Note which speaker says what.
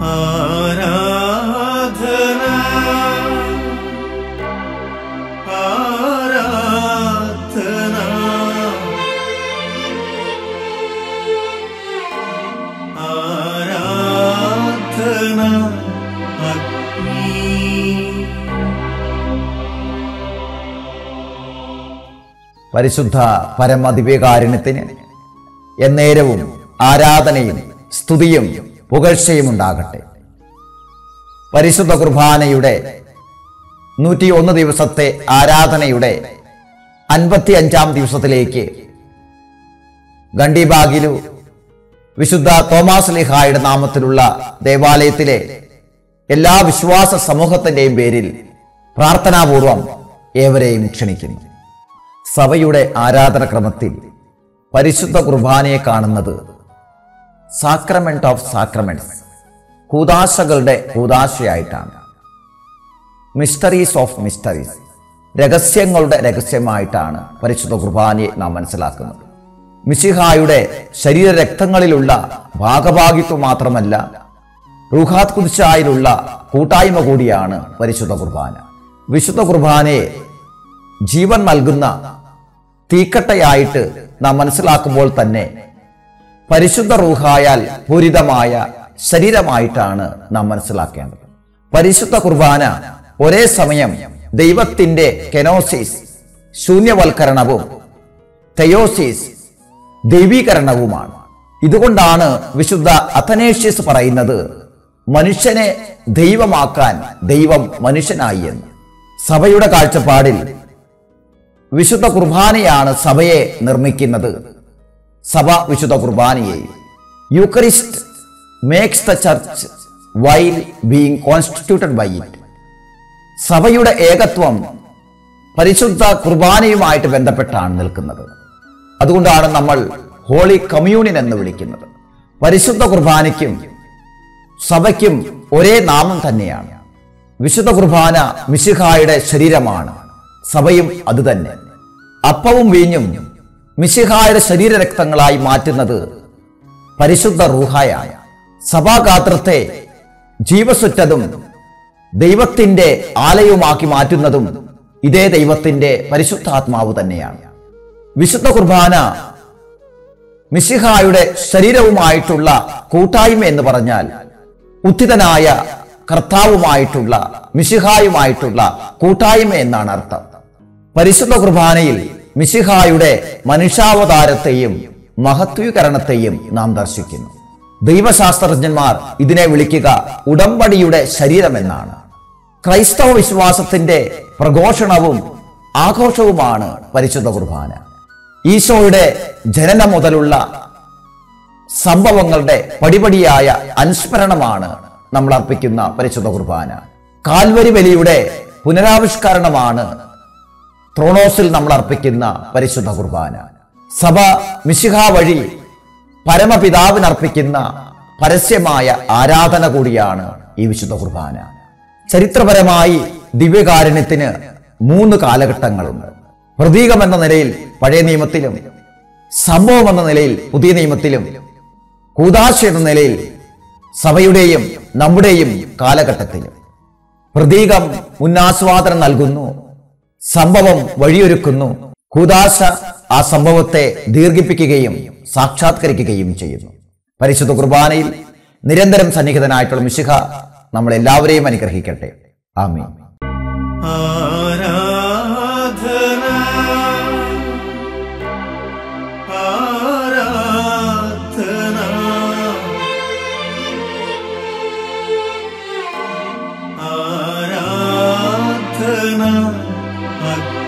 Speaker 1: ആരാധന ആരാധന ആരാധന അഗ്നി
Speaker 2: പരിശുദ്ധ പരമദിവ്യകാരുണ്യത്തിന് എന്നേരവും ആരാധനയും സ്തുതിയും പുകഴ്ചയും ഉണ്ടാകട്ടെ പരിശുദ്ധ കുർബാനയുടെ നൂറ്റി ഒന്ന് ദിവസത്തെ ആരാധനയുടെ അൻപത്തി അഞ്ചാം ദിവസത്തിലേക്ക് ഗണ്ടിബാഗിലു വിശുദ്ധ തോമാസ് ലിഹായുടെ നാമത്തിലുള്ള ദേവാലയത്തിലെ എല്ലാ വിശ്വാസ സമൂഹത്തിന്റെയും പേരിൽ പ്രാർത്ഥനാപൂർവം ഏവരെയും ക്ഷണിക്കുന്നു സഭയുടെ ആരാധനക്രമത്തിൽ പരിശുദ്ധ കുർബാനയെ കാണുന്നത് സാക്രമെന്റ് ഓഫ് സാക്രമെന്റ്സ് കൂതാശകളുടെ കൂതാശയായിട്ടാണ് മിസ്റ്ററീസ് ഓഫ് മിസ്റ്ററീസ് രഹസ്യങ്ങളുടെ രഹസ്യമായിട്ടാണ് പരിശുദ്ധ കുർബാനയെ നാം മനസ്സിലാക്കുന്നത് മിശിഹായുടെ ശരീരരക്തങ്ങളിലുള്ള ഭാഗഭാഗിത്വം മാത്രമല്ല റുഹാത് കുതിച്ചായിലുള്ള കൂട്ടായ്മ കൂടിയാണ് പരിശുദ്ധ കുർബാന വിശുദ്ധ കുർബാനയെ ജീവൻ നൽകുന്ന തീക്കട്ടയായിട്ട് നാം മനസ്സിലാക്കുമ്പോൾ തന്നെ പരിശുദ്ധ റൂഹായാൽ പൂരിതമായ ശരീരമായിട്ടാണ് നാം മനസ്സിലാക്കേണ്ടത് പരിശുദ്ധ കുർബാന ഒരേ സമയം ദൈവത്തിന്റെ കെനോസിസ് ശൂന്യവൽക്കരണവും തെയോസിസ് ദൈവീകരണവുമാണ് ഇതുകൊണ്ടാണ് വിശുദ്ധ അഥനേഷ്യസ് പറയുന്നത് മനുഷ്യനെ ദൈവമാക്കാൻ ദൈവം മനുഷ്യനായി എന്ന് സഭയുടെ കാഴ്ചപ്പാടിൽ വിശുദ്ധ കുർബാനയാണ് സഭയെ നിർമ്മിക്കുന്നത് സഭ വിശുദ്ധ കുർബാനയെയും Eucharist makes the church while being constituted by it സഭയുടെ ഏകത്വം പരിശുദ്ധ കുർബാനയുമായിട്ട് ബന്ധപ്പെട്ടാണ് നിൽക്കുന്നത് അതുകൊണ്ടാണ് നമ്മൾ ഹോളി കമ്മ്യൂണിയൻ എന്ന് വിളിക്കുന്നത് പരിശുദ്ധ കുർബാനയ്ക്കും സഭയ്ക്കും ഒരേ നാമം തന്നെയാണ് വിശുദ്ധ കുർബാന മിശിഹായുടെ ശരീരമാണ് സഭയും അതുതന്നെ അപ്പവും വീഞ്ഞും മിശിഹായുടെ ശരീരരക്തങ്ങളായി മാറ്റുന്നത് പരിശുദ്ധ റൂഹായാണ് സഭാഗാത്രത്തെ ജീവസുറ്റതും ദൈവത്തിന്റെ ആലയവുമാക്കി മാറ്റുന്നതും ഇതേ ദൈവത്തിന്റെ പരിശുദ്ധാത്മാവ് തന്നെയാണ് വിശുദ്ധ കുർബാന മിശിഹായുടെ ശരീരവുമായിട്ടുള്ള കൂട്ടായ്മ എന്ന് പറഞ്ഞാൽ ഉത്തിതനായ കർത്താവുമായിട്ടുള്ള മിശിഹായുമായിട്ടുള്ള കൂട്ടായ്മ എന്നാണ് അർത്ഥം പരിശുദ്ധ കുർബാനയിൽ മിശിഹായുടെ മനുഷ്യാവതാരത്തെയും മഹത്വീകരണത്തെയും നാം ദർശിക്കുന്നു ദൈവശാസ്ത്രജ്ഞന്മാർ ഇതിനെ വിളിക്കുക ഉടമ്പടിയുടെ ശരീരമെന്നാണ് ക്രൈസ്തവ വിശ്വാസത്തിന്റെ പ്രഘോഷണവും ആഘോഷവുമാണ് പരിശുദ്ധ കുർബാന ഈശോയുടെ ജനനം മുതലുള്ള സംഭവങ്ങളുടെ പടിപടിയായ അനുസ്മരണമാണ് നമ്മൾ അർപ്പിക്കുന്ന പരിശുദ്ധ കുർബാന കാൽവരി ബലിയുടെ പുനരാവിഷ്കരണമാണ് ത്രോണോസിൽ നമ്മൾ അർപ്പിക്കുന്ന പരിശുദ്ധ കുർബാന സഭ മിശിഹ വഴി പരമപിതാവിന് അർപ്പിക്കുന്ന പരസ്യമായ ആരാധന കൂടിയാണ് ഈ വിശുദ്ധ കുർബാന ചരിത്രപരമായി ദിവ്യകാരുണ്യത്തിന് മൂന്ന് കാലഘട്ടങ്ങളുണ്ട് പ്രതീകം എന്ന നിലയിൽ പഴയ നിയമത്തിലും സംഭവം എന്ന നിലയിൽ പുതിയ നിയമത്തിലും കൂതാശ എന്ന നിലയിൽ സഭയുടെയും നമ്മുടെയും കാലഘട്ടത്തിലും പ്രതീകം ഉന്നാസ്വാദനം നൽകുന്നു സംഭവം വഴിയൊരുക്കുന്നു കൂതാശ ആ സംഭവത്തെ ദീർഘിപ്പിക്കുകയും സാക്ഷാത്കരിക്കുകയും ചെയ്യുന്നു പരിശുദ്ധ കുർബാനയിൽ നിരന്തരം സന്നിഹിതനായിട്ടുള്ള മിശിഹ നമ്മളെല്ലാവരെയും അനുഗ്രഹിക്കട്ടെ ആമീൻ
Speaker 1: ആരാധന ആരാധന ആരാധന അഗ്നി